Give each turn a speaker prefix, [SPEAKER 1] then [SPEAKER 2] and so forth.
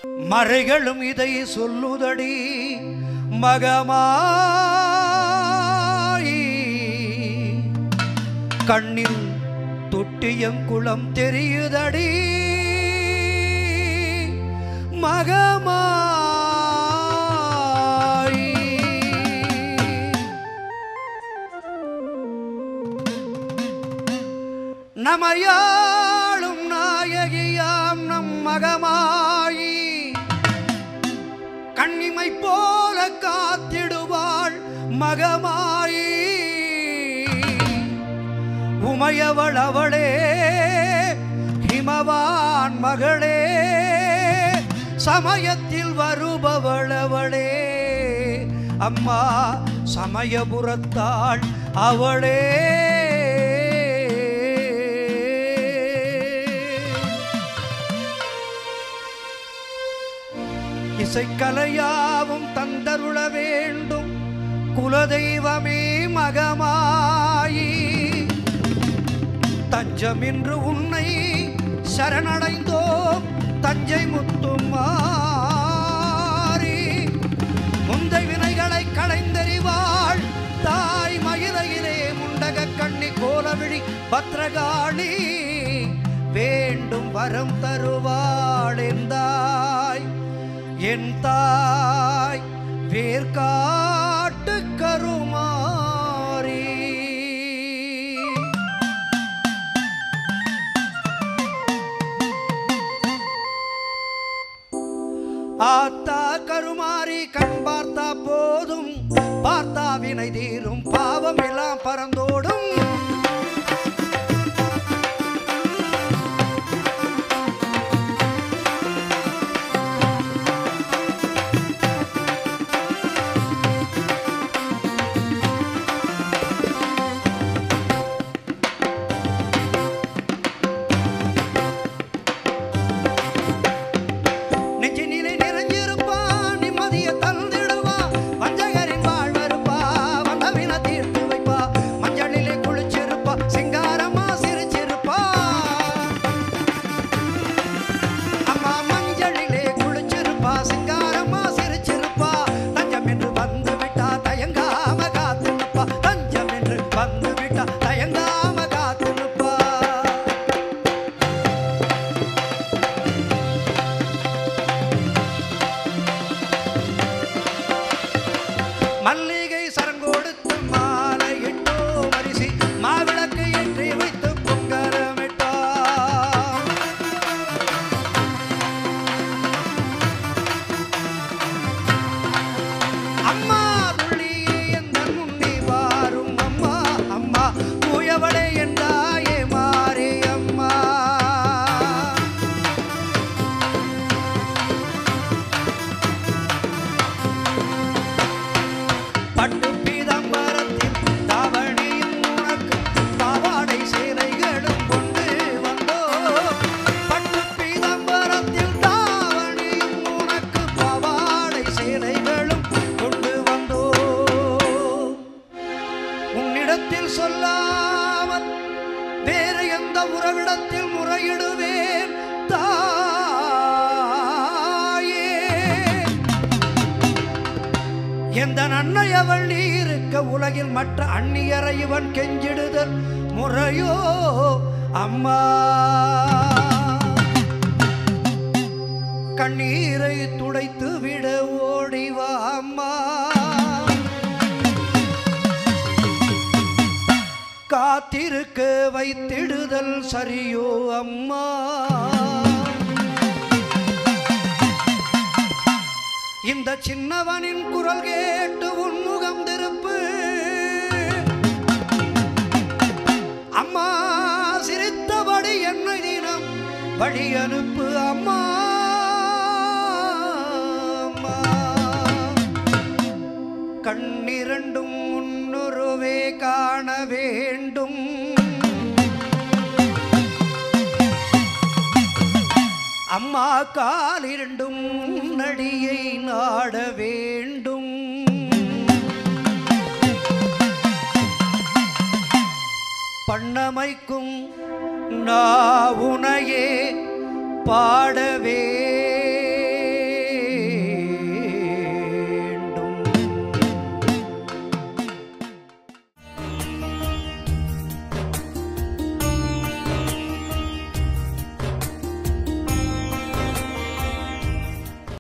[SPEAKER 1] மறைகளும் இதை சொல்லுதடி மகமாயி கண்ணில் தொட்டியங்குளம் தெரியுதடி மகமாயி நமையாளும் நாயகியாம் நம் மகமாயி கண்ணிமை போல காத்திடுவாள் மகமாயி உமையவள் அவளே ஹிமவான் மகளே சமயத்தில் வருபவள் அவளே அம்மா சமயபுரத்தாள் அவளே இசைக்கலையாவும் தந்தருள வேண்டும் குலதெய்வமே மகமாயி தஞ்சமின்று உன்னை சரணடைந்தோம் தஞ்சை முத்துமாரி முந்தை வினைகளை களைந்தறிவாள் தாய் மயிலையிலே முண்டக கண்ணி கோலவிழி பத்ரகாளி வேண்டும் வரம் தருவாள் எந்தாய் என் தாய் வேர்காட்டு கருமாரி ஆத்தா கருமாறி கண் பார்த்தா போதும் பார்த்தா வினை தீரும் பாவம் எல்லாம் பறந்தோடும் நெஞ்சினிலே நிறைஞ்சிருப்பா நிம்மதியை தந்திடுவா வஞ்சகரின் வாழ்வருப்பா வந்தவின தீர்த்து வைப்பா மஞ்சளிலே குளிச்சிருப்பா சிங்காரமா சிரிச்சிருப்பா அம்மா மஞ்சளிலே குளிச்சிருப்பா சிங்காரமா சிரிச்சிருப்பா தஞ்சம் என்று வந்து விட்டா தயங்காம காத்து நிப்பா தஞ்சம் என்று வந்து விட்டா தயங்காம காத்து நிப்பா மல்லிகை சரங்கொடுத்து மாலை இட்டோ வரிசி மாவிளக்கு ஏற்றி வைத்து பொங்கரமிட்டோ அம்மா துள்ளியே எந்த முன்னி வாரும் அம்மா அம்மா தூயவளே என்றாயே மாறி அம்மா பட்டு பீதாம்பரத்தில் தாவணியும் உனக்கு பாவாடை சேலைகளும் கொண்டு வந்தோ பட்டு பீதாம்பரத்தில் தாவணியும் உனக்கு பாவாடை சேலைகளும் கொண்டு வந்தோ உன்னிடத்தில் சொல்லாமல் வேறு எந்த உறவிடத்தில் முறையிடுவேன் தாயே எந்த அன்னை அவள் நீ இருக்க உலகில் மற்ற அந்நியரை இவன் கெஞ்சிடுதல் முறையோ அம்மா கண்ணீரை துடைத்து விட ஓடிவா அம்மா காத்திருக்க வைத்திடுதல் சரியோ அம்மா இந்த சின்னவனின் குரல் கேட்டு உன்முகம் திருப்பு அம்மா சிரித்தபடி என்னை தினம் வழி அனுப்பு அம்மா அம்மா. கண்ணிரண்டும் முன்னுருவே காண வேண்டும் அம்மா கால் இரண்டும் நடியை நாட வேண்டும் பண்ணமைக்கும் நாவுனையே பாட வேண்டும்